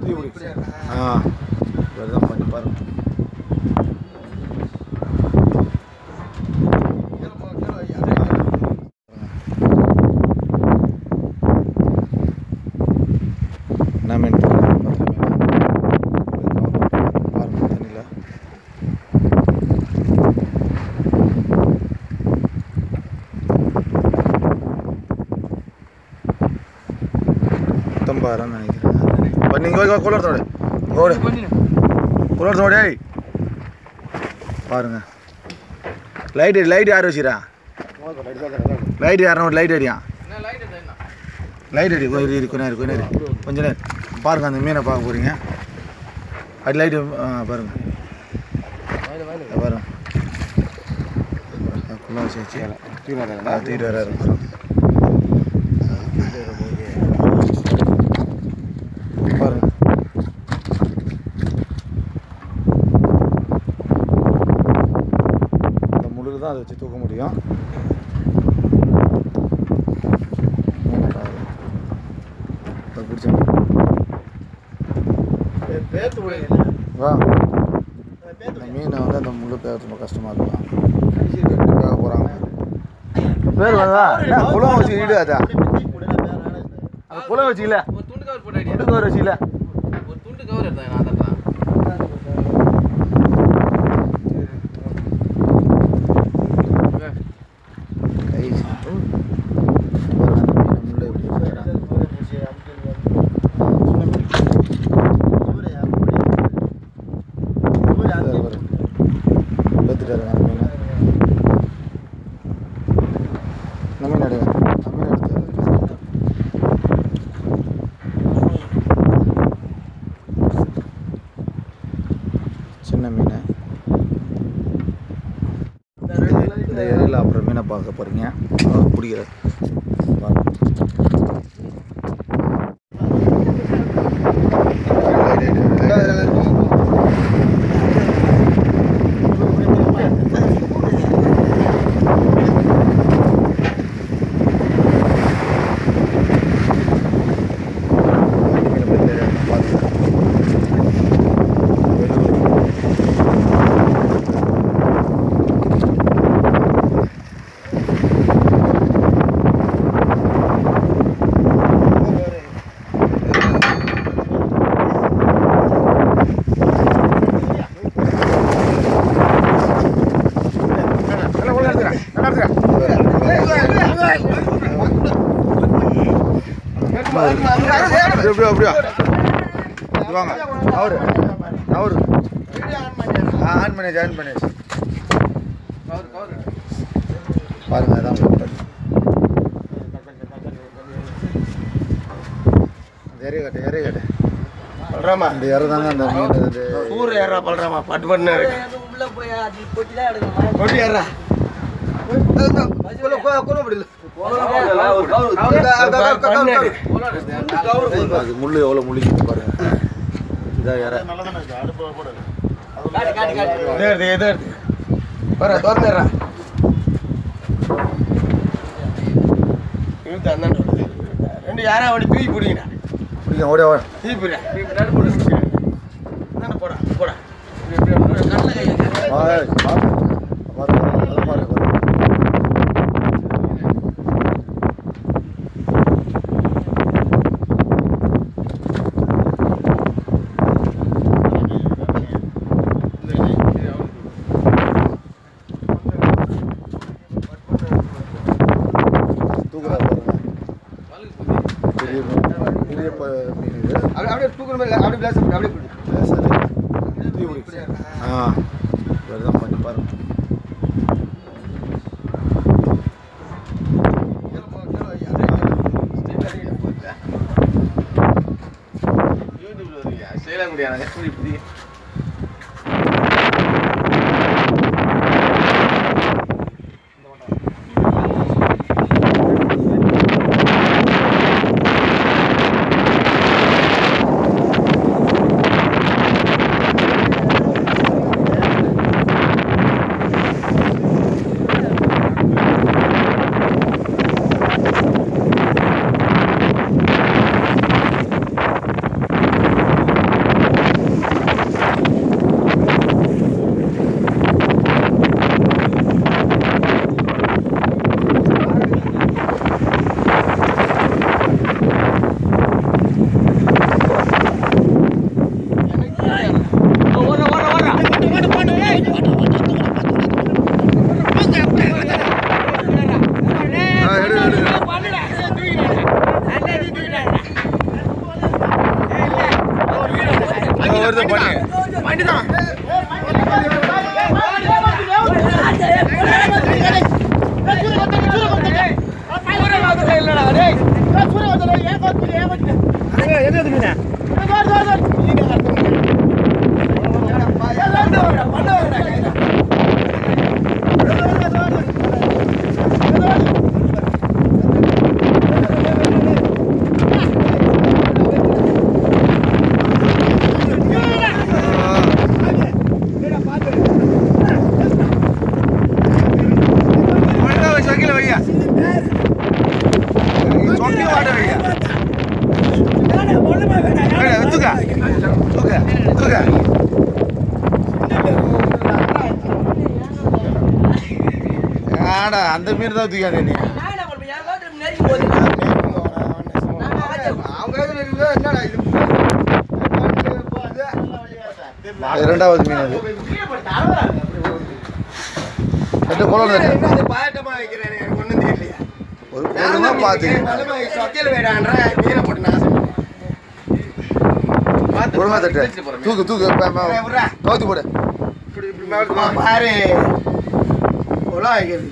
ஆ இதுதான் பண்ணி பாருங்க என்ன மீன் போடுறாங்க பாருங்க தண்ணியில் பத்தொம்பதாயிரம் நினைக்கிறேன் பண்ணி இங்கே வா குளத்தோட ஓடு குளத்தோட பாருங்க லைட் லைட் யார் வச்சுக்கிறா லைட் யாரும் லைட் அடியா லைட் அடி கொஞ்சம் இரு கொஞ்ச நேரம் கொஞ்ச நேரம் கொஞ்ச நேரம் பாருங்க அந்த மீனை பார்க்க போகிறீங்க அது லைட்டு பாருங்க இதை பாருங்க ஃபுல்லாக வச்சு வச்சு தூக்கிட்டு வராரு பாருங்க பாருங்க இந்த முழுகு தான் அதை வச்சு தூக்க முடியும் மீனை பாரு. இதை பிடிச்சேன் வா இந்த மீனை வந்து அந்த முழு பேர் ரொம்ப கஷ்டமாக இருக்கும் கேட்க போகிறாங்க பேர் வந்தா என்ன குளம் வச்சு ஈடு அதா அந்த குளம் வச்சுக்கல ஒரு துண்டு கவர் போட்டு அடி. குளம் வச்சுக்கல ஒரு துண்டு கவர் எடுத்தேன் நான் அதான் கை பாருங்க அந்த மீனை முள்ளை எப்படி வைக்கிறான். பாரு, பாரு. எடுத்துட்டாரு அந்த மீனை இந்த மீன் எடுங்க அந்த மீன் எடுத்து சின்ன மீன் இந்த ஏரியில் அப்புறம் மீனை பார்க்க போகிறீங்க பிடிக்கிற அப்படியா அப்படியா இது வாங்க அவரு அவரு ஆன் பண்ணி ஜாயின் பண்ணி கவர் கவர் பாருங்க அதான் போட்டு எரிய கட்டு எரிய கட்டு பல்றாமா இந்த இறை தாங்க அந்த மீன் இது ஊர் ஏறா பல்றாமா பட்டு பண்ணு இருக்கு உள்ள போய் அது கொட்டி தான் எடுக்கணும் கொட்டி ஏறா அது முள்ளு எவ்வளோ முள்ளிக்கு பாருங்க இதான் இறை காட்டு காட்டு காட்டு இதே எடுத்து இதே எடுத்து வர திறந்துடுறா இழுத்து அந்தாண்டு வருது. ரெண்டு யாரா அப்படி தூக்கி பிடிங்கடா பிடிக்க ஓடியா ஓட தூக்கி பிடிடா பின்னாடி போடு அந்தாண்ட போடா போடா இப்படி இப்படி கண்ணில் கை வைக்காத. பாருங்க பாருங்க பாருங்க தூக்குறா பாருங்க பெரிய மீன். பெரிய ப- மீன் இது அப்படியே அப்படியே தூக்குற மாதிரி இல்லை, அப்படியே பிளேஸ் பண்ணு, அப்படியே பிடி. சரி ஆ இதுதான் பண்ணி பாருங்க யூடியூப்ல வருவியா செய்யலாம் முடியாது எப்படி இப்படி எடுத்து பண்ணி மண்ணை வச்சு வைக்கல வையா சொக்கி வாட்ட வையா ஏடா, தூக்க தூக்க தூக்க ஆடா அந்த மீன் தான் தூக்காதே நீ இரண்டாவது மீன் அது ரெண்டு குளம் இருக்கு. ஒரு பொருளுமா பார்த்து ஒழுங்கா தட்டு தூக்கு தூக்கு இப்ப ம- கவுத்தி போடு பாரு உலா வைக்கிறது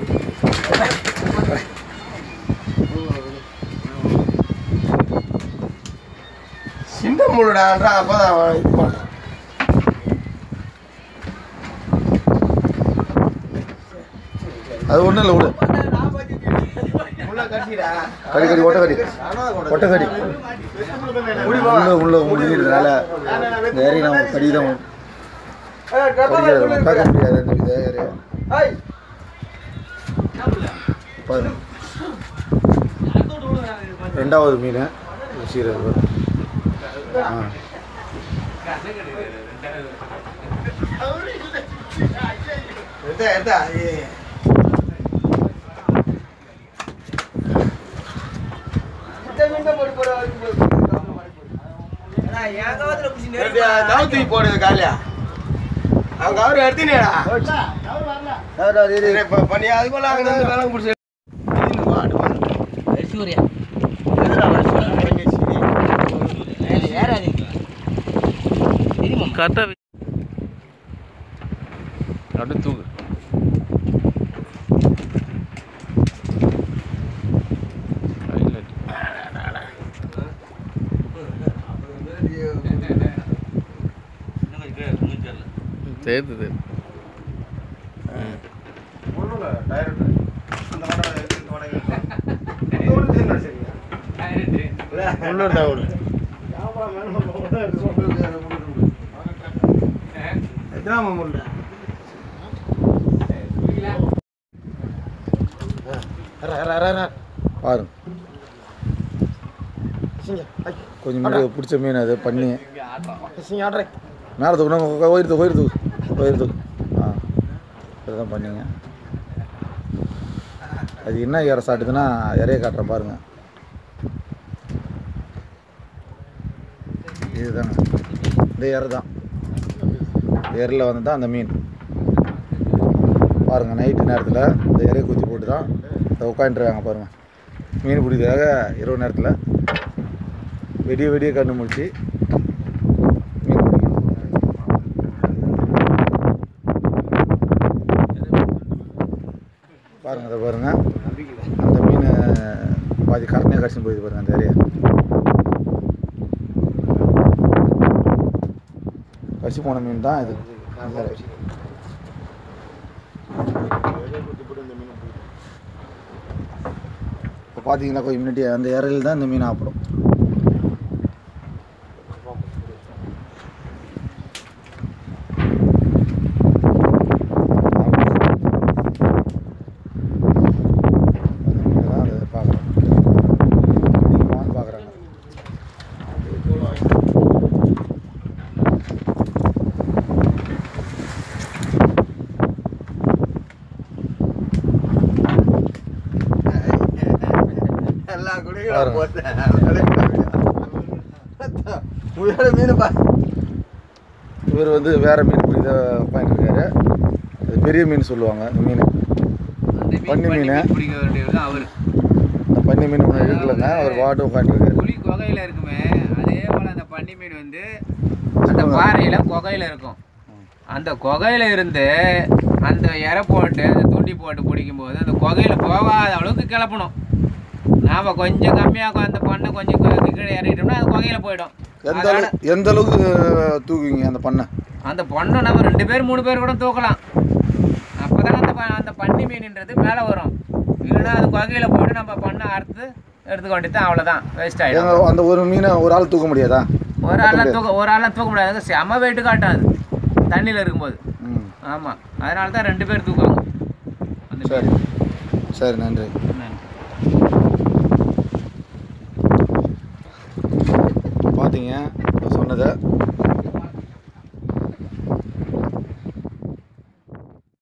சின்ன முழுடான்றா அப்பதான் அவன் இது பண்ணான். அது ஒன்றும் இல்லை விடு முள்ள கட்டிடா கடி கடி ஒட்டை கடி ஒட்டை கடி உள்ள உள்ள முடிக்கிறதுனால இந்த ஏரி நம்ம கடி தான் கடிக்காது பார்க்க முடியாது இந்த இந்த ஏரியா பாருங்க ரெண்டாவது மீன் சீரக ஆ எடுத்தா எடுத்தா ஏ தூக்கி போடு காலியா அவங்க அவரு எடுத்தினேடா பண்ணி அது போல அங்க இருந்து விலங்கு பிடிச்சி கரெக்டாக அப்படியே தூக்கு தெரியுது உள்ளூர் தான் விடு எத்தனாம முள்ள பாருங்க கொஞ்சம் முன்னாடி பிடிச்ச மீன் அது பண்ணி மேலே தூக்கணும் கோயில் தூக்கு கோயில் தூக்கு கோயில் தூக்கு ஆ இதுதான் பண்ணிங்க அது என்ன இறை சாட்டுதுன்னா இறைய காட்டுறேன் பாருங்க இதுதாங்க இந்த இறை தான் இந்த இறையில் வந்து தான் அந்த மீன் பாருங்கள் நைட்டு நேரத்தில் இந்த இறையை குத்தி போட்டு தான் இதை உட்காந்துருக்காங்க பாருங்கள் மீன் பிடிக்கிறதாக இரவு நேரத்தில் வெடிய வெடிய கண்ணு முடிச்சு மீன் பிடிக்கணும் பாருங்க அதை பாருங்க அந்த மீன் பாதி கரணையாக கடிச்சுன்னு போயிது பாருங்க அந்த ஏரியா கடிச்சு போன மீன் தான் இது இந்த இறை. இப்போ பார்த்தீங்கன்னா கொஞ்சம் முன்னாடி அந்த இறையில் தான் இந்த மீன் ஆப்பிடும் பார்க்குறாங்க எல்லாம் கூட பாருங்க. முயல மீன் பா இவர் வந்து வேற மீன் பிடிக்க உட்காந்துருக்காரு அது பெரிய மீன் சொல்லுவாங்க இந்த மீன் பன்னி மீன் பிடிக்க வேண்டியது அவர் இந்த பன்னி மீன் ஒன்று இருக்குல்லங்க அவர் வாட்டு உட்காந்துருக்காரு புளி கொகையில் இருக்குமே அதே போல் அந்த பன்னி மீன் வந்து அந்த சொல்லுங்க பாறையில் குகையில் இருக்கும் அந்த குகையில் இருந்து அந்த இறை போட்டு அந்த தூண்டி போட்டு பிடிக்கும்போது அந்த குகையில் போகாத அளவுக்கு கிளப்பணும் நாம் கொஞ்சம் கம்மியாக அந்த பண்ணை கொஞ்சம் கீ- கீழே இறங்கிட்டோம்னா அது குகையில் போயிடும் எந்த அதனால அளவு எந்த அளவுக்கு தூக்குவீங்க அந்த பண்ணை அந்த பொண்ணை நம்ம ரெண்டு பேர் மூணு பேர் கூட தூக்கலாம் அப்போ தான் அந்த ப- அந்த பன்னி மீன்ன்றது மேலே வரும் இல்லைன்னா அது குகையில் போயிட்டு நம்ம பண்ணை அறுத்து எடுத்துக்க வேண்டியது தான் அவ்வளோதான் வேஸ்ட் ஆகிடும் ஏங்க அந்த ஒரு மீனை ஒரு ஆள் தூக்க முடியாதா ஒரு ஆளாக தூக்க ஒரு ஆளாக தூக்க முடியாது செம வெயிட்டு காட்டும் அது தண்ணியில் இருக்கும்போது ம் ஆமாம் அதனால தான் ரெண்டு பேர் தூக்குவாங்க அந்த சரி சரி நன்றி மீன். பார்த்தீங்க சொன்னதை